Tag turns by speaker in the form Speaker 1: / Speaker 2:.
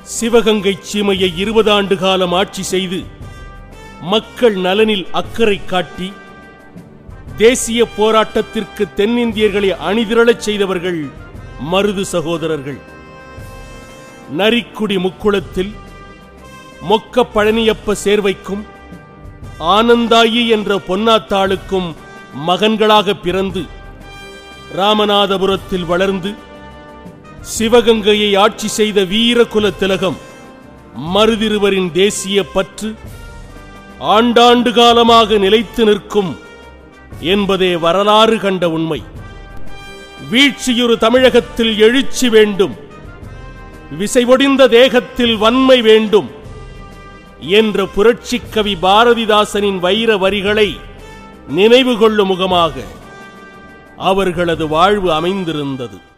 Speaker 1: சிவகங்கை சீமையை இருபது ஆண்டு காலம் ஆட்சி செய்து மக்கள் நலனில் அக்கறை காட்டி தேசிய போராட்டத்திற்கு தென்னிந்தியர்களை அணிதிரளச் செய்தவர்கள் மருது சகோதரர்கள் நரிக்குடி முக்குளத்தில் மொக்க பழனியப்ப சேர்வைக்கும் ஆனந்தாயி என்ற பொன்னாத்தாளுக்கும் மகன்களாக பிறந்து ராமநாதபுரத்தில் வளர்ந்து சிவகங்கையை ஆட்சி செய்த வீரகுல திலகம் மருதிருவரின் தேசிய பற்று ஆண்டாண்டு காலமாக நிலைத்து நிற்கும் என்பதே வரலாறு கண்ட உண்மை வீழ்ச்சியொரு தமிழகத்தில் எழுச்சி வேண்டும் விசைவொடிந்த தேகத்தில் வன்மை வேண்டும் என்ற புரட்சிக் கவி பாரதிதாசனின் வைர வரிகளை நினைவு கொள்ளும் முகமாக அவர்களது வாழ்வு அமைந்திருந்தது